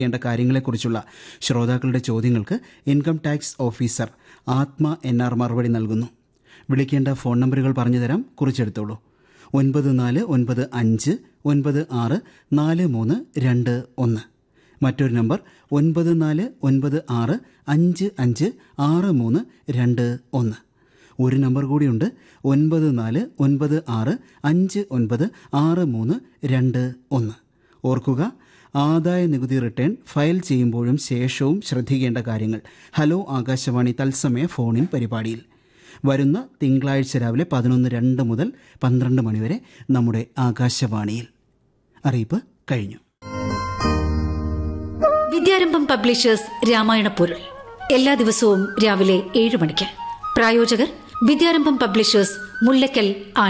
ചെയ്യേണ്ട കാര്യങ്ങളെക്കുറിച്ചുള്ള ശ്രോതാക്കളുടെ ചോദ്യങ്ങൾക്ക് income tax officer Athma N R മറുപടി നൽകുന്നു വിളിക്കേണ്ട ഫോൺ നമ്പറുകൾ പറഞ്ഞുതരാം കുറിച്ചെടുത്തോളൂ ഒൻപത് നാല് ഒൻപത് അഞ്ച് ഒൻപത് ആറ് നാല് മൂന്ന് രണ്ട് ഒന്ന് മറ്റൊരു നമ്പർ ഒൻപത് നാല് ഒൻപത് ആറ് അഞ്ച് അഞ്ച് ആറ് മൂന്ന് രണ്ട് ഒന്ന് ഒരു നമ്പർ കൂടിയുണ്ട് ഒൻപത് നാല് ഒൻപത് ആറ് അഞ്ച് ഒൻപത് ആറ് മൂന്ന് രണ്ട് ഒന്ന് ഓർക്കുക ആദായ നികുതി റിട്ടേൺ ഫയൽ ചെയ്യുമ്പോഴും ശേഷവും ശ്രദ്ധിക്കേണ്ട കാര്യങ്ങൾ ഹലോ ആകാശവാണി തത്സമയ ഫോണിൻ പരിപാടിയിൽ വരുന്ന തിങ്കളാഴ്ച രാവിലെ പതിനൊന്ന് രണ്ട് മുതൽ പന്ത്രണ്ട് മണിവരെ നമ്മുടെ ആകാശവാണിയിൽ അറിയിപ്പ് കഴിഞ്ഞു വിദ്യാരംഭം പബ്ലിഷേഴ്സ് രാമായണ പൊരുൾ എല്ലാ ദിവസവും രാവിലെ ഏഴ് മണിക്ക് പ്രായോജകർ വിദ്യാരംഭം പബ്ലിഷേഴ്സ് മുല്ലക്കൽ